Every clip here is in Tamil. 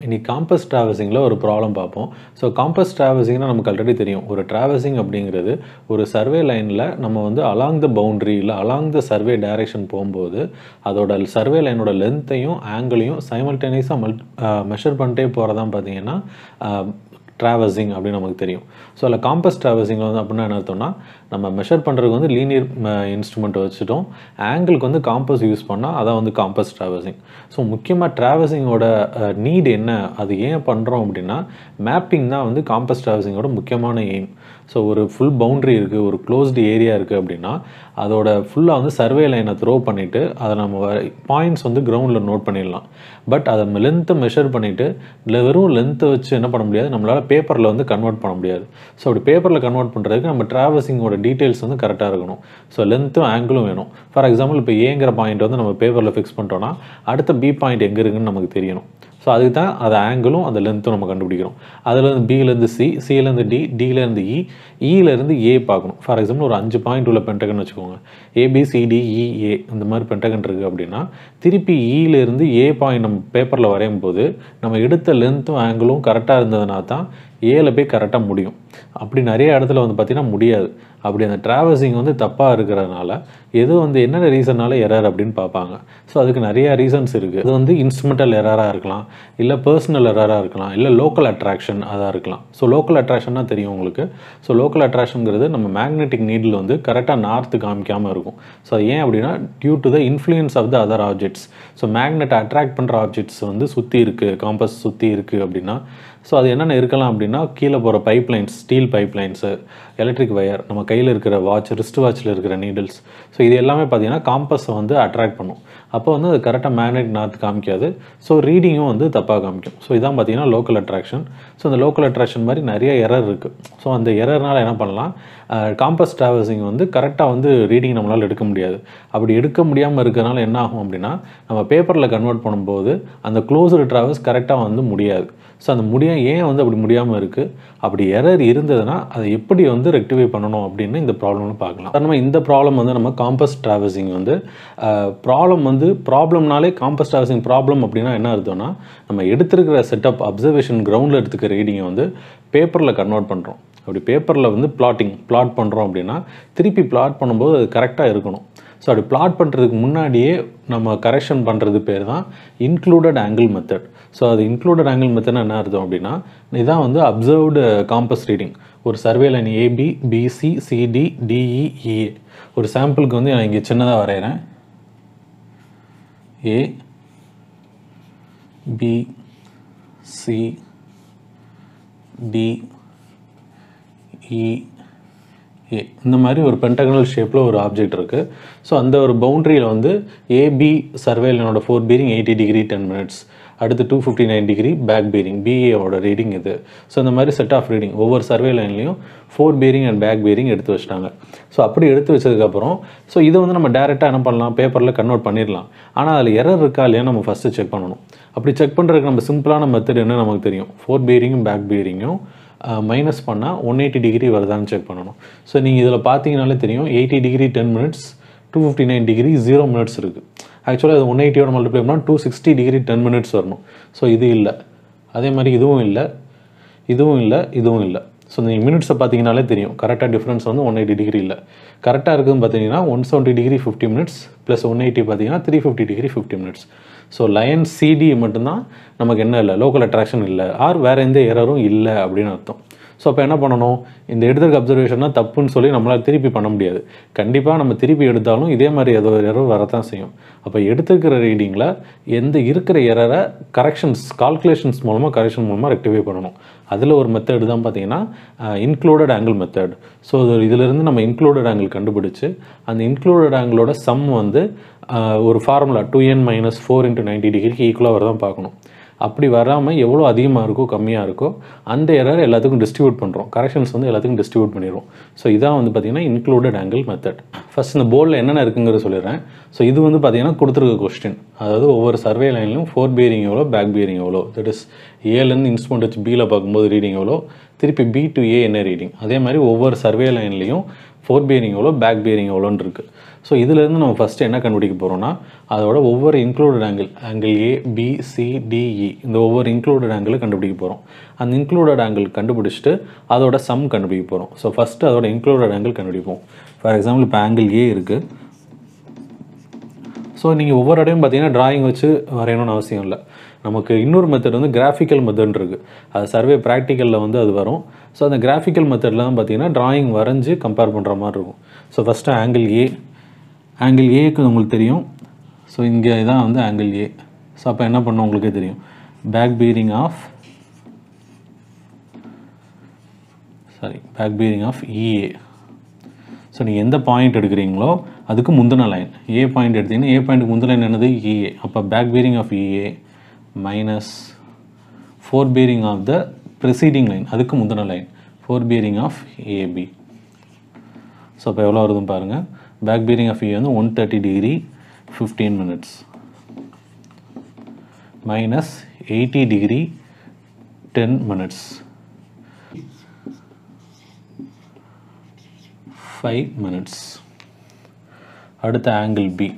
இன்னைக்கு காம்பஸ் ட்ராவல்சிங்கில் ஒரு ப்ராப்ளம் பார்ப்போம் ஸோ காம்பஸ் ட்ராவல்சிங்னா நமக்கு ஆல்ரெடி தெரியும் ஒரு ட்ராவல்சிங் அப்படிங்கிறது ஒரு சர்வே லைனில் நம்ம வந்து அலாங் த பவுண்ட்ரி இல்லை அலாங் த சர்வே டைரக்ஷன் போகும்போது அதோட சர்வே லைனோட லென்த்தையும் ஆங்கிளையும் சைமல்டேனியஸாக மல் மெஷர் பண்ணிட்டே போகிறதான் பார்த்தீங்கன்னா ட்ராவல்சிங் அப்படின்னு நமக்கு தெரியும் ஸோ அதில் காம்பஸ் ட்ராவல்சிங்கில் வந்து அப்படின்னா என்ன அர்த்தம்னா நம்ம மெஷர் பண்ணுறதுக்கு வந்து லீனியர் இன்ஸ்ட்ருமெண்ட் வச்சுட்டோம் ஆங்கிளுக்கு வந்து காம்பஸ் யூஸ் பண்ணால் அதான் வந்து காம்பஸ் ட்ராவல்சிங் ஸோ முக்கியமாக ட்ராவல்சிங்கோட நீட் என்ன அது ஏன் பண்ணுறோம் அப்படின்னா மேப்பிங் தான் வந்து காம்பஸ் ட்ராவல்சிங்கோட முக்கியமான எய்ம் ஸோ ஒரு ஃபுல் பவுண்ட்ரி இருக்குது ஒரு க்ளோஸ்டு ஏரியா இருக்குது அப்படின்னா அதோட ஃபுல்லாக வந்து சர்வே லைனை த்ரோ பண்ணிவிட்டு அதை நம்ம பாயிண்ட்ஸ் வந்து கிரவுண்டில் நோட் பண்ணிடலாம் பட் அதை லென்த்தை மெஷர் பண்ணிவிட்டு இல்லை வெறும் லென்த்தை வச்சு என்ன பண்ண முடியாது நம்மளால் பேப்பரில் வந்து கன்வெர்ட் பண்ண முடியாது ஸோ அப்படி பேப்பரில் கன்வெர்ட் பண்ணுறதுக்கு நம்ம ட்ராவல்சிங்கோட டீட்டெயில்ஸ் வந்து கரெக்டாக இருக்கணும் ஸோ லென்த்தும் ஆங்கிளும் வேணும் ஃபார் எக்ஸாம்பிள் இப்போ ஏங்கிற பாயிண்ட் வந்து நம்ம பேப்பரில் ஃபிக்ஸ் பண்ணிட்டோம்னா அடுத்த பி பாயிண்ட் எங்கே இருக்குன்னு நமக்கு தெரியணும் ஸோ அதுக்கு தான் அது ஆங்கிளும் அந்த லென்த்தும் நம்ம கண்டுபிடிக்கிறோம் அதுலேருந்து பிலேருந்து சி சிலேருந்து டி டிலேருந்து இ இலேருந்து ஏ பார்க்கணும் ஃபார் எக்ஸாம்பிள் ஒரு அஞ்சு பாயிண்ட் உள்ள பென்டகன் வச்சுக்கோங்க ஏபிசிடிஇஏ இந்த மாதிரி பென்டகன் இருக்குது அப்படின்னா திருப்பி இலேருந்து ஏ பாயிண்ட் நம்ம பேப்பரில் வரையும் போது நம்ம எடுத்த லென்த்தும் ஆங்கிளும் கரெக்டாக இருந்ததுனா தான் ஏல போய் கரெக்டாக முடியும் அப்படி நிறைய இடத்துல வந்து பார்த்திங்கன்னா முடியாது அப்படி அந்த ட்ராவல்சிங் வந்து தப்பாக இருக்கிறதுனால எது வந்து என்னென்ன ரீசனால எரர் அப்படின்னு பார்ப்பாங்க ஸோ அதுக்கு நிறைய ரீசன்ஸ் இருக்குது அது வந்து இன்ஸ்ட்ருமெண்டல் எரராக இருக்கலாம் இல்லை பர்சனல் எரராக இருக்கலாம் இல்லை லோக்கல் அட்ராக்ஷன் அதாக இருக்கலாம் ஸோ லோக்கல் அட்ராக்ஷன்னா தெரியும் உங்களுக்கு ஸோ லோக்கல் அட்ராக்ஷனுங்கிறது நம்ம மேக்னெட்டிக் நீடில் வந்து கரெக்டாக நார்த்து காமிக்காமல் இருக்கும் ஸோ அது ஏன் அப்படின்னா due to the influence of the other objects so magnet attract பண்ணுற ஆப்ஜெக்ட்ஸ் வந்து சுற்றி இருக்குது காம்பஸ் சுற்றி இருக்குது அப்படின்னா ஸோ அது என்னென்ன இருக்கலாம் அப்படின்னா கீழே போகிற pipelines steel pipelines electric wire நம்ம கையில் இருக்கிற வாட்ச் ரிஸ்ட் வாட்சில் இருக்கிற நீடில்ஸ் ஸோ இது எல்லாமே பார்த்தீங்கன்னா காம்பஸை வந்து அட்ராக்ட் பண்ணும் அப்போ வந்து அது கரெக்டாக மேக்னெட் நார்த் காமிக்காது ஸோ ரீடிங்கும் வந்து தப்பாக காமிக்கும் ஸோ இதான் பார்த்தீங்கன்னா லோக்கல் அட்ராக்ஷன் ஸோ இந்த லோக்கல் அட்ராக்ஷன் மாதிரி நிறைய எரர் இருக்குது ஸோ அந்த எரர்னால் என்ன பண்ணலாம் காம்பஸ் ட்ராவல்சிங் வந்து கரெக்டாக வந்து ரீடிங் நம்மளால் எடுக்க முடியாது அப்படி எடுக்க முடியாமல் இருக்கிறனால என்ன ஆகும் அப்படின்னா நம்ம பேப்பரில் கன்வெர்ட் பண்ணும்போது அந்த க்ளோஸ்டு ட்ராவல்ஸ் கரெக்டாக வந்து முடியாது ஸோ அந்த முடிய ஏன் வந்து அப்படி முடியாமல் இருக்குது அப்படி எரர் இருந்ததுன்னா அதை எப்படி வந்து ரெக்டிஃபை பண்ணணும் அப்படின்னு இந்த ப்ராப்ளம்னு பார்க்கலாம் நம்ம இந்த ப்ராப்ளம் வந்து நம்ம காம்பஸ் ட்ராவல்சிங் வந்து ப்ராப்ளம் வந்து ப்ராப்ளம்னாலே காம்பஸ் ட்ராவல்சிங் ப்ராப்ளம் அப்படின்னா என்ன அர்த்தம்னா நம்ம எடுத்திருக்கிற செட்டப் அப்சர்வேஷன் கிரவுண்டில் எடுத்துக்கிற ரீடிங்கை வந்து பேப்பரில் கன்வெர்ட் பண்ணுறோம் அப்படி பேப்பரில் வந்து பிளாட்டிங் பிளாட் பண்ணுறோம் அப்படின்னா திருப்பி பிளாட் பண்ணும்போது அது கரெக்டாக இருக்கணும் ஸோ அப்படி பிளாட் பண்ணுறதுக்கு முன்னாடியே நம்ம கரெக்ஷன் பண்ணுறது பேர் தான் இன்க்ளூடட் ஆங்கிள் மெத்தட் ஸோ அது இன்க்ளூடட் ஆங்கிள் மெத்தட்னா என்ன அர்த்தம் அப்படின்னா இதான் வந்து அப்சர்வ்டு காம்பஸ் ரீடிங் ஒரு survey line AB BC CD DE EA ஒரு சாம்பிளுக்கு வந்து நான் இங்கே சின்னதாக வரைகிறேன் A B C D E A இந்த மாதிரி ஒரு பென்டகனல் ஷேப்பில் ஒரு ஆப்ஜெக்ட் இருக்குது ஸோ அந்த ஒரு பவுண்ட்ரியில் வந்து ஏபி சர்வேலனோட fore bearing eighty degree ten minutes அடுத்து two fifty nine degree back bearing பிஏவோட ரீடிங் இது ஸோ இந்த மாதிரி செட் ஆஃப் ரீடிங் ஒவ்வொரு சர்வே லைன்லையும் fore bearing and back bearing எடுத்து வச்சிட்டாங்க ஸோ அப்படி எடுத்து வச்சதுக்கப்புறம் ஸோ இதை வந்து நம்ம டேரெக்டாக என்ன பண்ணலாம் பேப்பரில் கன்வெர்ட் பண்ணிடலாம் ஆனால் அதில் எரர் இருக்கா இல்லையா நம்ம ஃபஸ்ட்டு செக் பண்ணணும் அப்படி செக் பண்ணுறதுக்கு நம்ம சிம்பிளான மெத்தட் என்ன நமக்கு தெரியும் ஃபோர் பீரிங்கும் பேக் பீரிங்கும் மைனஸ் பண்ணால் ஒன் எயிட்டி டிகிரி வருதான்னு செக் பண்ணணும் ஸோ நீங்கள் இதில் பார்த்தீங்கனாலே தெரியும் eighty degree ten minutes two fifty nine degree zero minutes இருக்குது ஆக்சுவலாக அது ஒன் எயிட்டியோட மல்டிப்ளை பண்ணால் two sixty degree ten minutes வரணும் ஸோ இது இல்லை அதே மாதிரி இதுவும் இல்லை இதுவும் இல்லை இதுவும் இல்லை ஸோ நீங்கள் மினிட்ஸை பார்த்தீங்கனாலே தெரியும் கரெக்டாக டிஃப்ரென்ஸ் வந்து ஒன் எயிட்டி டிகிரி இல்லை கரெக்டாக இருக்குதுன்னு பார்த்தீங்கன்னா one seventy degree fifty minutes plus one eighty பார்த்தீங்கன்னா three fifty degree fifty minutes so line CD மட்டும்தான் நமக்கு என்ன இல்லை லோக்கல் அட்ராக்ஷன் இல்லை ஆர் வேறு எந்த எரரும் இல்லை அப்படின்னு அர்த்தம் ஸோ அப்போ என்ன பண்ணணும் இந்த எடுத்துருக்க அப்சர்வேஷன்னா தப்புன்னு சொல்லி நம்மளால் திருப்பி பண்ண முடியாது கண்டிப்பாக நம்ம திருப்பி எடுத்தாலும் இதே மாதிரி ஏதோ ஒரு எரர் வரத்தான் செய்யும் அப்போ எடுத்துக்கிற ரீடிங்கில் எந்த இருக்கிற எரரை கரெக்ஷன்ஸ் கால்குலேஷன்ஸ் மூலமாக கரெக்ஷன் மூலமாக ரெக்டிஃபை பண்ணணும் அதில் ஒரு மெத்தடு தான் பார்த்தீங்கன்னா இன்க்ளூடட் ஆங்கிள் மெத்தட் ஸோ இதிலிருந்து நம்ம இன்க்ளூடட் ஆங்கிள் கண்டுபிடிச்சு அந்த இன்க்ளூடட் ஆங்கிளோட சம் வந்து ஒரு ஃபார்முலா டூ என் மைனஸ் ஃபோர் இன்ட்டு நைன்டி டிகிரிக்கு ஈக்குவலாக வரதான் பார்க்கணும் அப்படி வராமல் எவ்வளோ அதிகமாக இருக்கோ கம்மியாக இருக்கோ அந்த எரர் எல்லாத்துக்கும் டிஸ்ட்ரிபியூட் பண்ணுறோம் கரெக்ஷன்ஸ் வந்து எல்லாத்துக்கும் டிஸ்ட்ரிபியூட் பண்ணிடுறோம் ஸோ இதான் வந்து பார்த்திங்கன்னா இன்க்ளூடட் ஆங்கிள் மெத்தட் ஃபஸ்ட் இந்த போர்டில் என்னென்ன இருக்குங்கிறத சொல்லிடுறேன் ஸோ இது வந்து பார்த்திங்கன்னா கொடுத்துருக்க கொஸ்டின் அதாவது ஒவ்வொரு சர்வே லைன்லையும் ஃபோர் பியரிங் எவ்வளோ பேக் பியரிங் எவ்வளோ தட் இஸ் ஏலேருந்து இன்ஸ்ட்ருமெண்ட் வச்சு பியில் பார்க்கும்போது ரீடிங் எவ்வளோ திருப்பி பி டு ஏ என்ன ரீடிங் அதே மாதிரி ஒவ்வொரு சர்வே லைன்லேயும் ஃபோர் பியரிங் எவ்வளோ பேக் பியரிங் எவ்வளோன்னு இருக்குது ஸோ இதுலேருந்து நம்ம ஃபஸ்ட்டு என்ன கண்டுபிடிக்க போகிறோம்னா அதோட ஒவ்வொரு included angle angle A B C DE இந்த ஒவ்வொரு இன்க்ளூடட் ஆங்கிளும் கண்டுபிடிக்க போகிறோம் அந்த இன்க்ளூடட் ஆங்கிள் கண்டுபிடிச்சிட்டு அதோட சம் கண்டுபிடிக்க போகிறோம் ஸோ ஃபஸ்ட்டு அதோட இன்க்ளூடட் ஆங்கிள் கண்டுபிடிப்போம் ஃபார் எக்ஸாம்பிள் இப்போ ஆங்கிள் ஏ இருக்குது ஸோ நீங்கள் ஒவ்வொரு இடையும் பார்த்தீங்கன்னா டிராயிங் வச்சு வரையணும்னு அவசியம் இல்லை நமக்கு இன்னொரு மெத்தட் வந்து கிராஃபிக்கல் மெத்தட் இருக்குது அது சர்வே ப்ராக்டிக்கலில் வந்து அது வரும் ஸோ அந்த கிராஃபிக்கல் மெத்தடில் தான் பார்த்தீங்கன்னா டிராயிங் வரைஞ்சி கம்பேர் பண்ணுற மாதிரி இருக்கும் so first angle A angle ஏக்கு உங்களுக்கு தெரியும் ஸோ இங்கே இதான் வந்து ஆங்கிள் ஏ ஸோ அப்போ என்ன பண்ணணும் உங்களுக்கே தெரியும் back bearing of sorry back bearing of EA so நீங்கள் எந்த பாயிண்ட் எடுக்கிறீங்களோ அதுக்கு முந்தின லைன் ஏ பாயிண்ட் எடுத்தீங்கன்னா ஏ பாயிண்ட்டுக்கு முந்தின லைன் என்னது இஏ அப்போ back bearing of EA minus fore bearing of the preceding line அதுக்கு முந்தின line fore bearing of AB so அப்போ எவ்வளோ வருதுன்னு பாருங்கள் பேக் பீரிங் ஆஃப் இ வந்து one thirty degree fifteen minutes minus eighty degree ten minutes five minutes அடுத்த ஆங்கிள் பி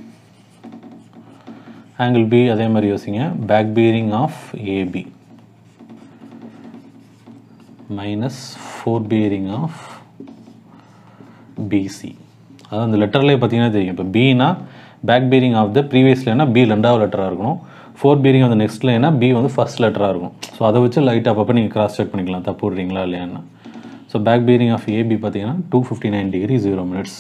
ஆங்கிள் பி அதே மாதிரி யோசிங்க back bearing of AB minus fore bearing of BC அதாவது அந்த லெட்டர்லேயே பார்த்தீங்கன்னா தெரியும் இப்போ பினா back bearing of the previous லைனா பி ரெண்டாவது லெட்டராக இருக்கணும் fore bearing of the next லைனா பி வந்து ஃபஸ்ட் லெட்டராக இருக்கும் ஸோ அதை வச்சு லைட் அப்பப்போ நீங்கள் கிராஸ் செக் பண்ணிக்கலாம் தப்பு விடுறீங்களா இல்லையான்னு so back bearing of AB பார்த்தீங்கன்னா two fifty nine degree zero minutes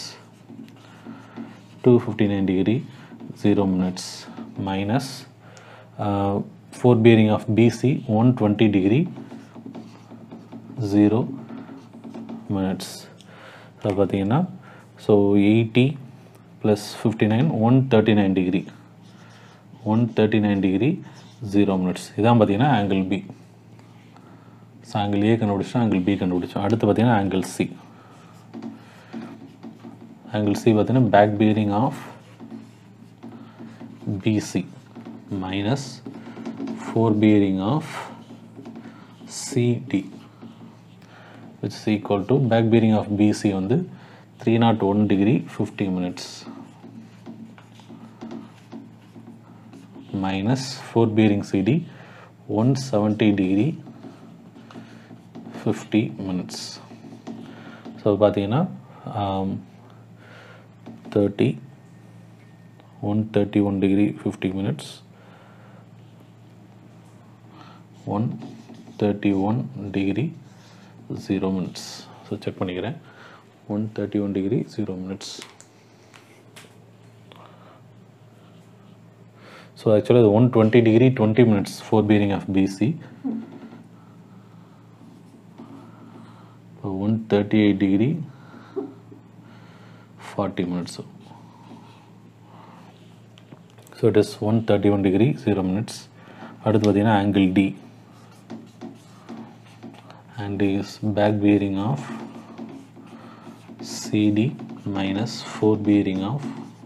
two fifty nine degree zero minutes minus fore bearing of BC one twenty degree zero minutes so பார்த்தீங்கன்னா so eighty plus fifty nine one thirty nine degree one thirty nine degree zero minutes இதான் பார்த்தீங்கன்னா angle B so angle A கண்டுபிடிச்சோம் ஆங்கிள் பி கண்டுபிடிச்சோம் அடுத்து பார்த்தீங்கன்னா ஆங்கிள் சி ஆங்கிள் சி பார்த்தீங்கன்னா back bearing of BC minus fore bearing of CD which is equal to back bearing of BC வந்து 301 degree 50 minutes minus 4 bearing CD 170 degree 50 minutes so பார்த்தீங்கன்னா thirty one thirty one degree fifty minutes one thirty one degree zero minutes so check பண்ணிக்கிறேன் one thirty one degree zero minutes so ஆக்சுவலாக இது one twenty degree twenty minutes fore bearing of BC இப்போ one thirty eight degree forty minutes so it is one thirty one degree zero minutes அடுத்து பார்த்தீங்கன்னா angle D and is back bearing of CD minus 4 bearing of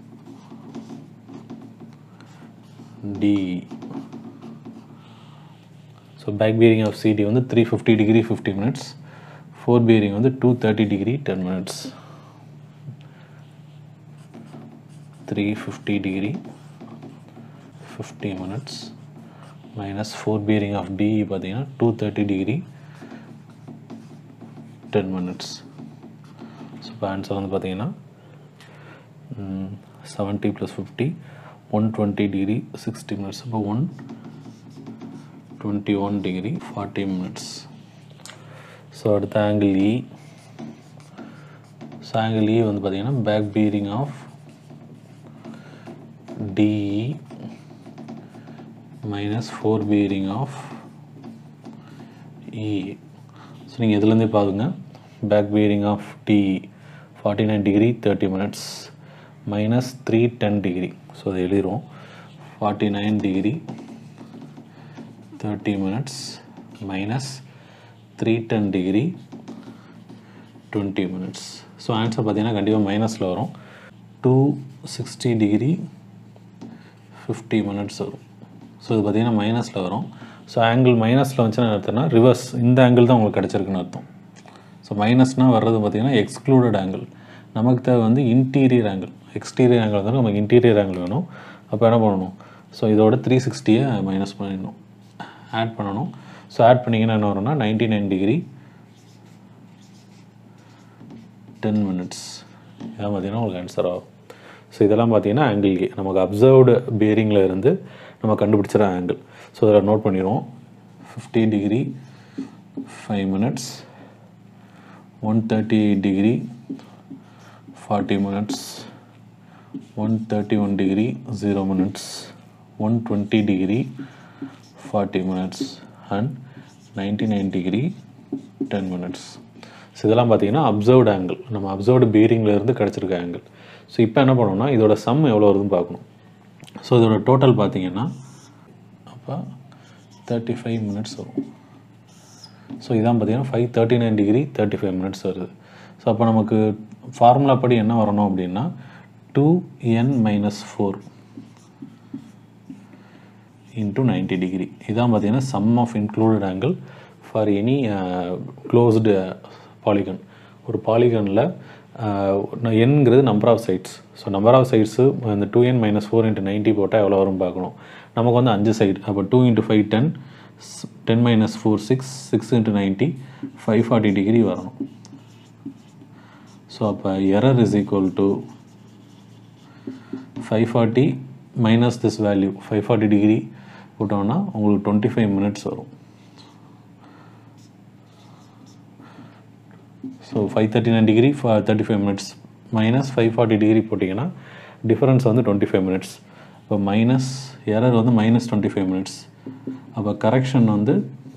DE. So back bearing of CD வந்து 350 degree 50 minutes 4 bearing வந்து 230 degree 10 minutes 350 degree 50 minutes minus 4 bearing of DE பார்த்தீங்கன்னா 230 degree டென் மினிட்ஸ் ஸோ இப்போ ஆன்சர் வந்து பார்த்தீங்கன்னா seventy plus fifty one twenty degree sixty minutes அப்போ one twenty one degree forty minutes so அடுத்த angle E so angle E வந்து பார்த்தீங்கன்னா back bearing of DE minus fore bearing of E so நீங்கள் இதுலேருந்தே பாருங்க back bearing of D forty nine degree thirty minutes minus three ten degree so அதை எழுதிடுவோம் forty nine degree thirty minutes minus three ten degree twenty minutes so answer பார்த்தீங்கன்னா கண்டிப்பாக மைனஸில் வரும் two sixty degree fifty minutes வரும் ஸோ இது பார்த்தீங்கன்னா மைனஸில் வரும் ஸோ ஆங்கிள் மைனஸில் வந்துச்சுன்னா என்ன அர்த்தம்னா ரிவர்ஸ் இந்த ஆங்கிள் தான் உங்களுக்கு கிடச்சிருக்குன்னு அர்த்தம் ஸோ மைனஸ்னால் வர்றது பார்த்திங்கன்னா எக்ஸ்க்ளூடட் ஆங்கிள் நமக்கு தேவை வந்து இன்டீரியர் ஆங்கிள் எக்ஸ்டீரியர் ஆங்கிள் வந்து நமக்கு இன்டீரியர் ஆங்கிள் வேணும் அப்போ என்ன பண்ணணும் ஸோ இதோட த்ரீ சிக்ஸ்டியை மைனஸ் பண்ணிடணும் ஆட் பண்ணணும் ஸோ ஆட் பண்ணிங்கன்னா என்ன வரும்னா ninety nine degree ten minutes இதான் பார்த்தீங்கன்னா உங்களுக்கு ஆன்சர் ஆகும் ஸோ இதெல்லாம் பார்த்தீங்கன்னா ஆங்கிள் ஏ நமக்கு அப்சர்வ்டு பேரிங்கில் இருந்து நம்ம கண்டுபிடிச்சிட ஆங்கிள் ஸோ இதில் நோட் பண்ணிடுவோம் fifty degree five minutes one thirty eight degree forty minutes one thirty one degree zero minutes one twenty degree forty minutes and ninety nine degree ten minutes so இதெல்லாம் பார்த்தீங்கன்னா அப்சர்வ்டு ஆங்கிள் நம்ம அப்சர்வ்டு பீரிங்கில் இருந்து கிடச்சிருக்க ஆங்கிள் ஸோ இப்போ என்ன பண்ணணும்னா இதோட சம் எவ்வளோ வருதுன்னு பார்க்கணும் ஸோ இதோட டோட்டல் பார்த்தீங்கன்னா அப்போ தேர்ட்டி ஃபைவ் மினிட்ஸ் வரும் ஸோ இதான் பார்த்தீங்கன்னா five thirty nine degree thirty five minutes வருது ஸோ அப்போ நமக்கு ஃபார்முலா படி என்ன வரணும் அப்படின்னா டூ என் minus four into ninety degree இதான் பார்த்தீங்கன்னா sum of included angle for any closed polygon ஒரு பாலிகனில் என்கிறது number of sides so number of sides இந்த டூ என் மைனஸ் ஃபோர் இன்ட்டு நைன்ட்டி போட்டால் எவ்வளோ வரும் பார்க்கணும் நமக்கு வந்து அஞ்சு சைடு அப்போ two into five ten ten minus four six six into ninety five forty degree வரணும் ஸோ அப்போ error is equal to five forty minus this value five forty degree போட்டோம்னா உங்களுக்கு டுவெண்ட்டி ஃபைவ் மினிட்ஸ் வரும் so five thirty nine degree thirty five minutes minus five forty degree போட்டிங்கன்னா டிஃபரன்ஸ் வந்து டுவெண்ட்டி ஃபைவ் மினிட்ஸ் இப்போ மைனஸ் எரர் வந்து மைனஸ் டுவெண்ட்டி ஃபைவ் மினிட்ஸ் அப்போ கரெக்ஷன் வந்து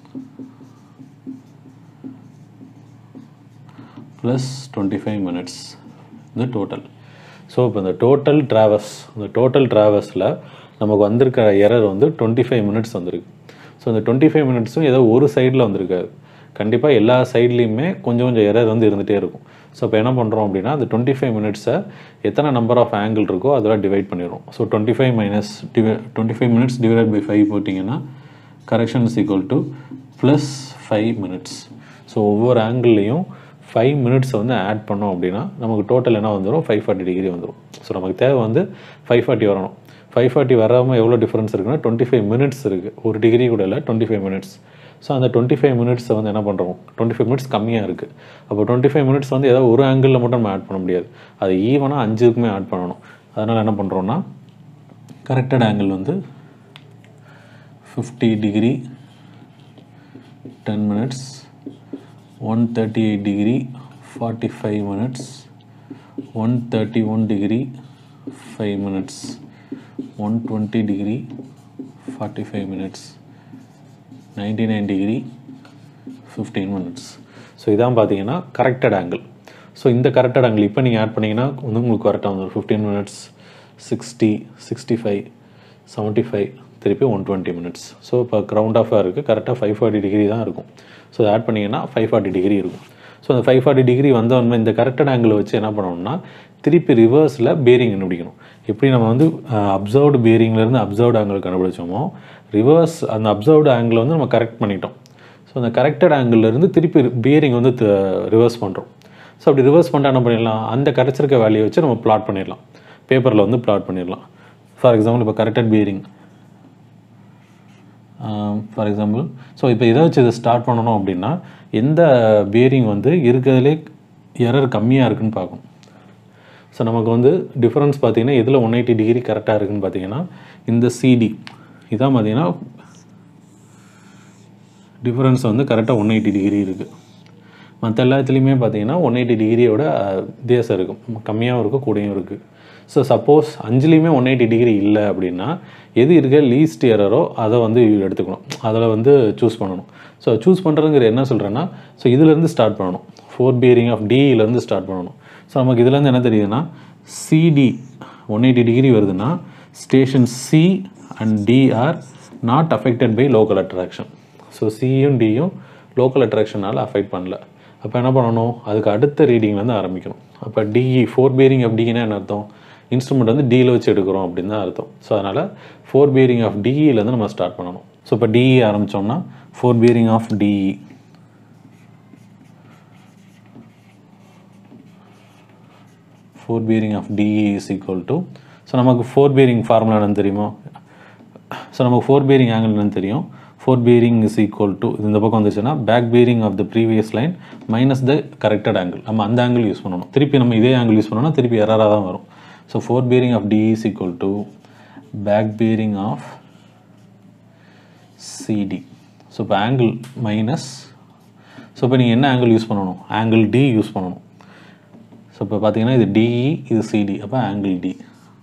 ப்ளஸ் டுவெண்ட்டி ஃபைவ் மினிட்ஸ் இந்த டோட்டல் ஸோ இப்போ இந்த டோட்டல் ட்ராவல்ஸ் இந்த டோட்டல் ட்ராவல்ஸில் நமக்கு வந்திருக்கிற எரர் வந்து டுவெண்ட்டி ஃபைவ் மினிட்ஸ் வந்திருக்கு ஸோ இந்த டுவெண்ட்டி ஃபைவ் மினிட்ஸும் ஏதோ ஒரு சைடில் வந்திருக்காது கண்டிப்பாக எல்லா சைட்லேயுமே கொஞ்சம் கொஞ்சம் எரர் வந்து இருந்துகிட்டே இருக்கும் ஸோ இப்போ என்ன பண்ணுறோம் அப்படின்னா அந்த டுவெண்ட்டி ஃபைவ் மினிட்ஸை எத்தனை நம்பர் ஆஃப் ஆங்கிள் இருக்கோ அதெல்லாம் டிவைட் பண்ணிடுறோம் ஸோ டுவெண்ட்டி ஃபைவ் மைனஸ் டிவை twenty five minutes divide by five போட்டிங்கன்னா correction is equal to plus five minutes so ஒவ்வொரு ஆங்கிள்லேயும் ஃபைவ் மினிட்ஸ் வந்து ஆட் பண்ணோம் அப்படின்னா நமக்கு டோட்டல் என்ன வந்துடும் ஃபைவ் ஃபார்ட்டி டிகிரி வந்துடும் ஸோ நமக்கு தேவை வந்து ஃபைவ் ஃபார்ட்டி வரணும் ஃபைவ் ஃபார்ட்டி வராமல் எவ்வளோ டிஃப்ரென்ஸ் இருக்குன்னா டுவெண்ட்டி ஃபைவ் மினிட்ஸ் இருக்குது ஒரு டிகிரி கூட இல்லை டுவெண்ட்டி ஃபைவ் மினிட்ஸ் ஸோ அந்த டுவெண்ட்டி ஃபைவ் மினிட்ஸை வந்து என்ன பண்ணுறோம் டுவெண்ட்டி ஃபைவ் மினிட்ஸ் கம்மியாக இருக்குது அப்போ டுவெண்ட்டி ஃபைவ் மினிட்ஸ் வந்து ஏதாவது ஒரு ஆங்கிளில் மட்டும் நம்ம ஆட் பண்ண முடியாது அது ஈவனாக அஞ்சுக்குமே ஆட் பண்ணணும் அதனால் என்ன பண்ணுறோன்னா கரெக்டட் ஆங்கிள் வந்து fifty degree ten minutes one thirty eight degree forty five minutes one thirty one degree five minutes one twenty degree forty five minutes ninety nine degree fifteen minutes so இதான் பார்த்தீங்கன்னா கரெக்டட் ஆங்கிள் ஸோ இந்த கரெக்டட் ஆங்கிள் இப்போ நீங்கள் ஆட் பண்ணிங்கன்னா வந்து உங்களுக்கு கரெக்டாக வந்துடும் fifteen minutes sixty sixty five seventy five திருப்பி ஒன் டுவெண்ட்டி மினிட்ஸ் ஸோ இப்போ க்ரௌண்ட் ஆஃபாக இருக்குது கரெக்டாக ஃபைவ் ஃபார்ட்டி டிகிரி தான் இருக்கும் ஸோ ஆட் பண்ணிங்கன்னா ஃபைவ் ஃபார்ட்டி டிகிரி இருக்கும் ஸோ அந்த ஃபைவ் ஃபார்ட்டி டிகிரி வந்தோடனே இந்த கரெக்டட் ஆங்கிள் வச்சு என்ன பண்ணணும்னா திருப்பி ரிவர்ஸில் பேரிங் கண்டுபிடிக்கணும் எப்படி நம்ம வந்து அப்சர்வ்டு பேரிங்லேருந்து அப்சர்வ்டு ஆங்கிள் கண்டுபிடிச்சோமோ ரிவர்ஸ் அந்த அப்சர்வ்டு ஆங்கிள் வந்து நம்ம கரெக்ட் பண்ணிட்டோம் ஸோ அந்த கரெக்டட் ஆங்கிள்லேருந்து திருப்பி பேரிங் வந்து ரிவர்ஸ் பண்ணுறோம் ஸோ அப்படி ரிவர்ஸ் பண்ணிட்டா என்ன பண்ணிடலாம் அந்த கிடச்சிருக்க வேல்யூ வச்சு நம்ம பிளாட் பண்ணிடலாம் பேப்பரில் வந்து பிளாட் பண்ணிடலாம் ஃபார் எக்ஸாம்பிள் இப்போ corrected bearing for example so இப்போ இதை வச்சு இதை ஸ்டார்ட் பண்ணணும் அப்படின்னா எந்த பேரிங் வந்து இருக்கிறதுலே எரர் கம்மியாக இருக்குன்னு பார்க்கணும் ஸோ நமக்கு வந்து டிஃப்ரென்ஸ் பார்த்தீங்கன்னா எதில் ஒன் எயிட்டி டிகிரி கரெக்டாக இருக்குன்னு பார்த்தீங்கன்னா இந்த சிடி இதான் பார்த்தீங்கன்னா டிஃப்ரென்ஸ் வந்து கரெக்டாக ஒன் எயிட்டி டிகிரி இருக்குது மற்ற எல்லாத்துலேயுமே பார்த்தீங்கன்னா ஒன் எயிட்டி டிகிரியோட வித்தியாசம் இருக்கும் கம்மியாகவும் இருக்குது கூடயும் இருக்குது ஸோ சப்போஸ் அஞ்சுலேயுமே ஒன் எயிட்டி டிகிரி இல்லை அப்படின்னா எது இருக்க லீஸ்ட் எரரோ அதை வந்து எடுத்துக்கணும் அதில் வந்து சூஸ் பண்ணணும் ஸோ சூஸ் பண்ணுறதுங்கிற என்ன சொல்கிறேன்னா ஸோ இதுலேருந்து ஸ்டார்ட் பண்ணணும் ஃபோர் பியரிங் ஆஃப் டிஇலேருந்து ஸ்டார்ட் பண்ணணும் ஸோ நமக்கு இதுலேருந்து என்ன தெரியுதுன்னா சிடி ஒன் எயிட்டி டிகிரி வருதுன்னா station C and D are not affected by local attraction so சியும் டியும் லோக்கல் அட்ராக்ஷனால் அஃபெக்ட் பண்ணல அப்போ என்ன பண்ணணும் அதுக்கு அடுத்த ரீடிங்லேருந்து ஆரம்பிக்கணும் அப்போ டிஇ ஃபோர் பேரிங் ஆஃப் டினா என்ன அர்த்தம் இன்ஸ்ட்ருமெண்ட் வந்து டியில் வச்சு எடுக்கிறோம் அப்படின்னு தான் அர்த்தம் ஸோ அதனால் ஃபோர் பியரிங் ஆஃப் டிஇலேருந்து நம்ம ஸ்டார்ட் பண்ணணும் ஸோ இப்போ டிஇ ஆரம்பித்தோம்னா fore bearing of DE fore bearing of DE is equal to so நமக்கு ஃபோர் பீரிங் ஃபார்முலா என்னன்னு தெரியுமா ஸோ நமக்கு ஃபோர் பீரிங் ஆங்கிள் என்னன்னு தெரியும் fore bearing is equal to இந்த பக்கம் வந்துச்சுன்னா back bearing of the previous line minus the corrected angle நம்ம அந்த ஆங்கிள் யூஸ் பண்ணணும் திருப்பி நம்ம இதே ஆங்கிள் யூஸ் பண்ணோம்னா திருப்பி எரராக தான் வரும் so fore bearing of D is equal to back bearing of CD so இப்போ ஆங்கிள் மைனஸ் ஸோ இப்போ நீங்கள் என்ன ஆங்கிள் யூஸ் பண்ணணும் ஆங்கிள் டி யூஸ் பண்ணணும் ஸோ இப்போ பார்த்தீங்கன்னா இது டிஇ இது சிடி அப்போ ஆங்கிள் டி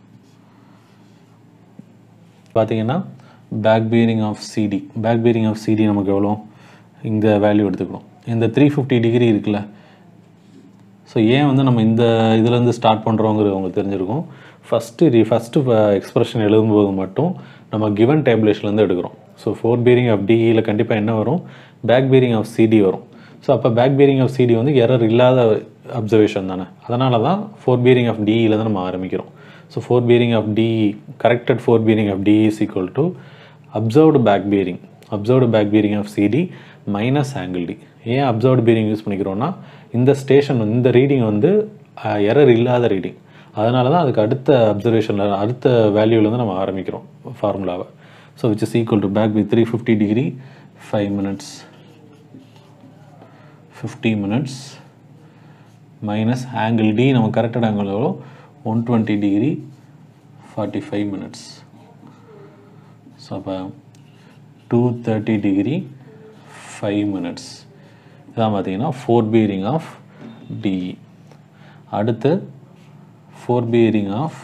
பார்த்தீங்கன்னா back bearing of CD back bearing of CD நமக்கு எவ்வளோ இந்த வேல்யூ எடுத்துக்கணும் இந்த த்ரீ ஃபிஃப்டி டிகிரி இருக்குல்ல ஸோ ஏன் வந்து நம்ம இந்த இதுலேருந்து ஸ்டார்ட் பண்ணுறோங்கிறது உங்களுக்கு தெரிஞ்சிருக்கும் ஃபஸ்ட்டு ரி ஃபஸ்ட்டு எக்ஸ்பிரஷன் எழுதும்போது மட்டும் நம்ம கிவன் டேபிளேஷன்லேருந்து எடுக்கிறோம் ஸோ ஃபோர் பீரிங் ஆஃப் டிஇயில் கண்டிப்பாக என்ன வரும் பேக் பீரிங் ஆஃப் சிடி வரும் ஸோ அப்போ பேக் பீரிங் ஆஃப் சிடி வந்து எரர் இல்லாத அப்சர்வேஷன் தானே அதனால தான் ஃபோர் பீரிங் ஆஃப் டிஇயில் தான் நம்ம ஆரம்பிக்கிறோம் so fore bearing of DE corrected fore bearing of DE is equal to observed back bearing observed back bearing of CD minus angle D ஏன் அப்சர்வ்டு பீரிங் யூஸ் பண்ணிக்கிறோன்னா இந்த ஸ்டேஷன் இந்த ரீடிங் வந்து எரர் இல்லாத ரீடிங் அதனால தான் அதுக்கு அடுத்த அப்சர்வேஷனில் அடுத்த வேல்யூலேருந்து நம்ம ஆரம்பிக்கிறோம் ஃபார்முலாவை so which is equal to back with three fifty degree five minutes fifty minutes minus angle D நம்ம கரெக்டட் ஆங்கிள் எவ்வளோ one twenty degree forty five minutes so அப்போ two thirty degree five minutes இதான் பார்த்தீங்கன்னா ஃபோர் பீரிங் ஆஃப் டிஇ அடுத்து ஃபோர் பீரிங் ஆஃப்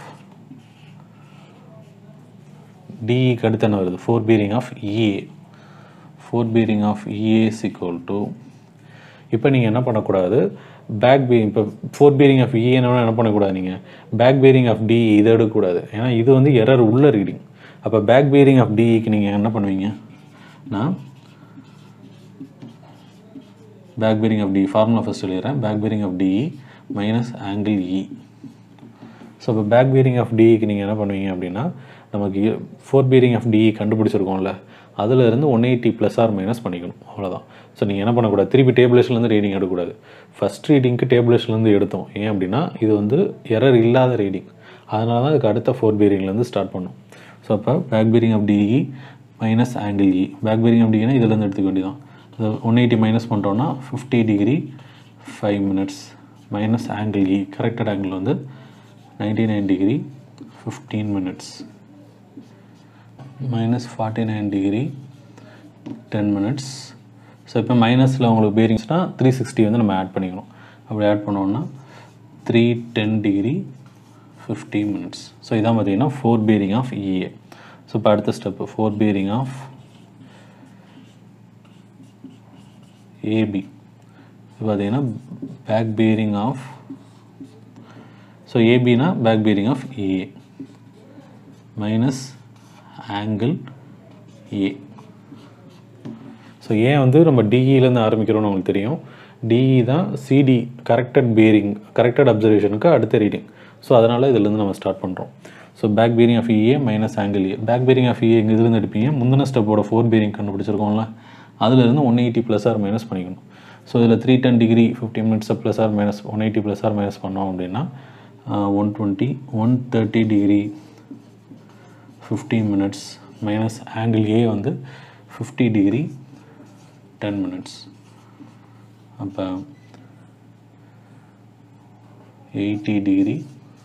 டிஇக்கு அடுத்து என்ன வருது fore bearing of EA fore bearing of EA is equal to இப்போ நீங்கள் என்ன பண்ணக்கூடாது பேக் பீரிங் இப்போ ஃபோர் பீரிங் ஆஃப் இஏ என்ன பண்ணக்கூடாது நீங்கள் பேக் பீரிங் ஆஃப் டிஇ இதை எடுக்கக்கூடாது ஏன்னா இது வந்து எரர் உள்ள ரீடிங் அப்போ பேக் பீரிங் ஆஃப் டிஇக்கு நீங்கள் என்ன பண்ணுவீங்க நான் back bearing of D formula first எழுதுறேன் back bearing of DE minus angle E so இப்போ பேக் பீரிங் ஆஃப் டிஇக்கு நீங்கள் என்ன பண்ணுவீங்க அப்படின்னா நமக்கு ஃபோர் பீரிங் ஆஃப் டிஇ கண்டுபிடிச்சிருக்கோம்ல அதில் இருந்து one eighty plus or minus பண்ணிக்கணும் அவ்வளோதான் ஸோ நீங்கள் என்ன பண்ணக்கூடாது திருப்பி டேபிளேஷன்லேருந்து ரீடிங் எடுக்கக்கூடாது ஃபஸ்ட் ரீடிங்க்கு டேபிளேஷன்லேருந்து எடுத்தோம் ஏன் அப்படின்னா இது வந்து எரர் இல்லாத ரீடிங் அதனால தான் அதுக்கு அடுத்த ஃபோர் பீரிங்லேருந்து ஸ்டார்ட் பண்ணோம் ஸோ அப்போ back bearing of DE minus angle E back bearing of டிஇனா இதுலேருந்து எடுத்துக்க வேண்டியதான் ஒன் எயிட்டி மைனஸ் பண்ணிட்டோம்னா fifty degree five minutes minus angle E corrected angle வந்து ninety nine degree fifteen minutes minus forty nine degree ten minutes so இப்போ மைனஸில் உங்களுக்கு பேரிங்ஸ்னால் த்ரீ சிக்ஸ்டி வந்து நம்ம ஆட் பண்ணிக்கணும் அப்படி ஆட் பண்ணோம்னா three ten degree fifty minutes so இதான் பார்த்தீங்கன்னா fore bearing of EA so இப்போ அடுத்த step fore bearing of AB இது பார்த்தீங்கன்னா பேக் பேரிங் ஆஃப் ஸோ ஏபினா back bearing of A minus angle A so ஏன் வந்து நம்ம டிஇலேருந்து ஆரம்பிக்கிறோம்னு உங்களுக்கு தெரியும் டிஇ தான் சிடி கரெக்டட் பேரிங் கரெக்டட் அப்சர்வேஷனுக்கு அடுத்த ரீடிங் ஸோ அதனால் இதுலேருந்து நம்ம ஸ்டார்ட் பண்ணுறோம் so back bearing of EA minus angle A back bearing of EA இங்கே இதுலேருந்து எடுப்பீங்க முந்தின ஸ்டெப்போட ஃபோர் பேரிங் கண்டுபிடிச்சிருக்கோம்ல அதுலேருந்து one eighty plus or minus பண்ணிக்கணும் ஸோ இதில் த்ரீ டென் டிகிரி ஃபிஃப்டி மினிட்ஸை plus or minus one eighty plus or minus பண்ணோம் அப்படின்னா one twenty one thirty degree fifteen minutes minus angle A வந்து ஃபிஃப்டி டிகிரி டென் மினிட்ஸ் அப்போ eighty degree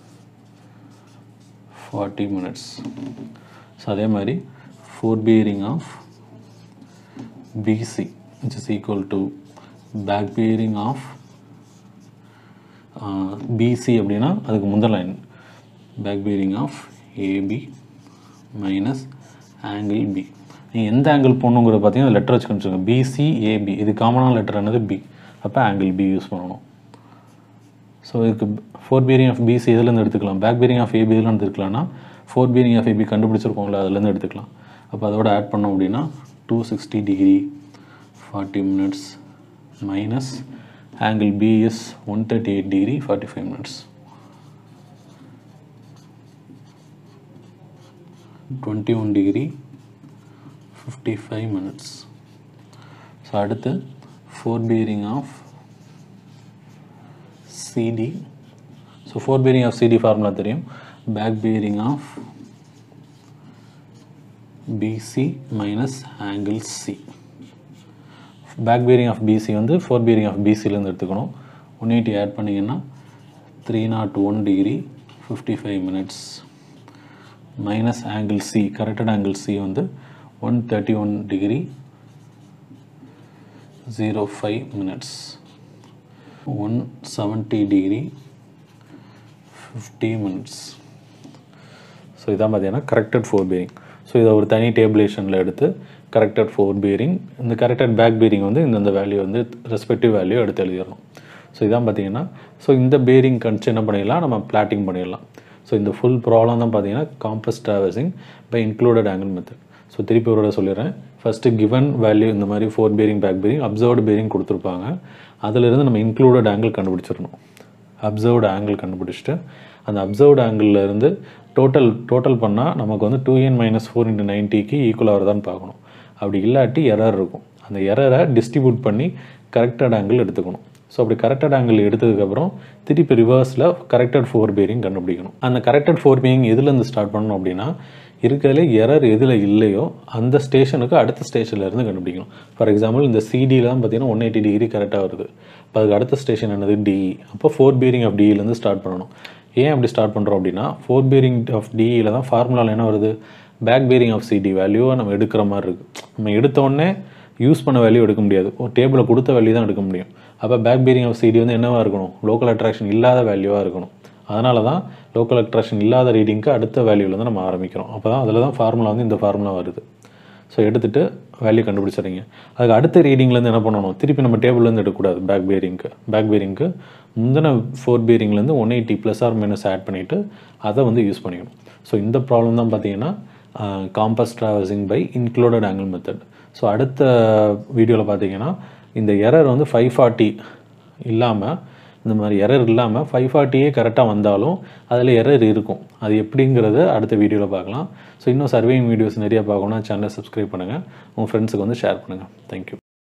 forty minutes so அதே மாதிரி fore bearing of BC which is equal to back bearing of PC அப்படின்னா அதுக்கு முதல் line back bearing of AB minus angle B நீங்கள் எந்த ஆங்கிள் போடணுங்கிறத பார்த்தீங்கன்னா லெட்டர் வச்சு கணிச்சுங்க பிசி ஏபி இது காமனான லெட்டர் என்னது பி அப்போ ஆங்கிள் பி யூஸ் பண்ணணும் ஸோ இதுக்கு ஃபோர் பீரிங் ஆஃப் பிசி இதுலேருந்து எடுத்துக்கலாம் பேக் பீரிங் ஆஃப் ஏபி இதுலேருந்து எடுத்துக்கலாம்னா ஃபோர் பீரிங் ஆஃப் ஏபி கண்டுபிடிச்சிருக்கோங்களா அதுலேருந்து எடுத்துக்கலாம் அப்போ அதோட ஆட் பண்ணோம் அப்படின்னா two sixty degree forty minutes minus angle B is 138 degree 45 minutes 21 degree 55 minutes so அடுத்து fore bearing of CD so fore bearing of CD formula தெரியும் back bearing of BC minus angle C back bearing of BC வந்து ஃபோர் பேரிங் ஆஃப் பிசிலேருந்து எடுத்துக்கணும் ஒன் எயிட்டி ஆட் பண்ணிங்கன்னா three not one degree fifty five minutes minus angle C corrected angle C வந்து one thirty one degree zero five minutes one seventy degree fifty minutes so இதான் பார்த்தீங்கன்னா கரெக்டட் ஃபோர் பேரிங் ஸோ இதை ஒரு தனி டேபிளேஷனில் எடுத்து கரெக்டட் ஃபோர் பேரிங் இந்த கரெக்டட் பேக் பேரிங் வந்து இந்தந்த வேல்யூ வந்து ரெஸ்பெக்டிவ் வேல்யூ எடுத்து எழுதிடணும் ஸோ இதான் பார்த்தீங்கன்னா ஸோ இந்த பேரிங் கணிச்சு என்ன பண்ணிடலாம் நம்ம பிளாட்டிங் பண்ணிடலாம் ஸோ இந்த ஃபுல் ப்ராப்ளம் தான் பார்த்தீங்கன்னா compass traversing by included angle method so திருப்பி ஒரு சொல்லிடுறேன் ஃபஸ்ட்டு கிவன் வேல்யூ இந்த மாதிரி fore bearing back bearing observed bearing கொடுத்துருப்பாங்க அதிலிருந்து நம்ம இன்க்ளூடட் ஆங்கிள் கண்டுபிடிச்சிடணும் அப்சர்வ்டு ஆங்கிள் கண்டுபிடிச்சிட்டு அந்த அப்சர்வ்டு ஆங்கிளில் இருந்து டோட்டல் டோட்டல் பண்ணால் நமக்கு வந்து டூ என் மைனஸ் ஃபோர் இன்ட்டு நைன்ட்டிக்கு ஈக்குவல் ஆகிறதான்னு பார்க்கணும் அப்படி இல்லாட்டி எரர் இருக்கும் அந்த எரரை டிஸ்ட்ரிபியூட் பண்ணி கரெக்டட் ஆங்கிள் எடுத்துக்கணும் ஸோ அப்படி கரெக்டட் ஆங்கிள் எடுத்ததுக்கப்புறம் திருப்பி ரிவர்ஸில் கரெக்டட் ஃபோர் பேரிங் கண்டுபிடிக்கணும் அந்த கரெக்டட் ஃபோர் பேரிங் எதுலேருந்து ஸ்டார்ட் பண்ணணும் அப்படின்னா இருக்கிறதுல எரர் எதில் இல்லையோ அந்த ஸ்டேஷனுக்கு அடுத்த ஸ்டேஷன்ல இருந்து கண்டுபிடிக்கணும் ஃபார் எக்ஸாம்பிள் இந்த சிடியில் தான் பார்த்தீங்கன்னா ஒன் எயிட்டி டிகிரி கரெக்டாக வருது இப்போ அதுக்கு அடுத்த ஸ்டேஷன் என்னது டிஇ அப்போ ஃபோர் பேரிங் ஆஃப் டிஇலேருந்து ஸ்டார்ட் பண்ணணும் ஏன் அப்படி ஸ்டார்ட் பண்ணுறோம் அப்படின்னா ஃபோர் பேரிங் ஆஃப் டிஇயில் தான் ஃபார்முலாவில் என்ன வருது பேக் பேரிங் ஆஃப் சிடி வேல்யூவை நம்ம எடுக்கிற மாதிரி இருக்குது நம்ம எடுத்த உடனே யூஸ் பண்ண வேல்யூ எடுக்க முடியாது ஒரு டேபிளில் கொடுத்த வேல்யூ தான் எடுக்க முடியும் அப்போ பேக் பேரிங் ஆஃப் சிடி வந்து என்னவாக இருக்கணும் லோக்கல் அட்ராக்ஷன் இல்லாத வேல்யூவாக இருக்கணும் அதனால தான் லோக்கல் அட்ராக்ஷன் இல்லாத ரீடிங்க்கு அடுத்த வேல்யூவில் தான் நம்ம ஆரம்பிக்கிறோம் அப்போ தான் அதில் தான் ஃபார்முலா வந்து இந்த ஃபார்முலா வருது ஸோ எடுத்துகிட்டு வேல்யூ கண்டுபிடிச்சிடுறீங்க அதுக்கு அடுத்த ரீடிங்லேருந்து என்ன பண்ணணும் திருப்பி நம்ம டேபிள்லேருந்து எடுக்கக்கூடாது பேக் பேரிங்க்கு பேக் பேரிங்க்கு முந்தின ஃபோர் பேரிங்லேருந்து one eighty plus or minus add பண்ணிவிட்டு அதை வந்து யூஸ் பண்ணிக்கணும் ஸோ இந்த ப்ராப்ளம் தான் பார்த்தீங்கன்னா compass traversing by included angle method so அடுத்த வீடியோவில் பார்த்தீங்கன்னா இந்த எரர் வந்து ஃபைவ் ஃபார்ட்டி இல்லாமல் இந்த மாதிரி எரர் இல்லாமல் ஃபைவ் ஃபார்ட்டியே கரெக்டாக வந்தாலும் அதில் எரர் இருக்கும் அது எப்படிங்கிறத அடுத்த வீடியோவில் பார்க்கலாம் ஸோ இன்னும் சர்வேயிங் வீடியோஸ் நிறையா பார்க்கணும்னா சேனலை சப்ஸ்கிரைப் பண்ணுங்கள் உங்கள் ஃப்ரெண்ட்ஸுக்கு வந்து ஷேர் பண்ணுங்கள் தேங்க்யூ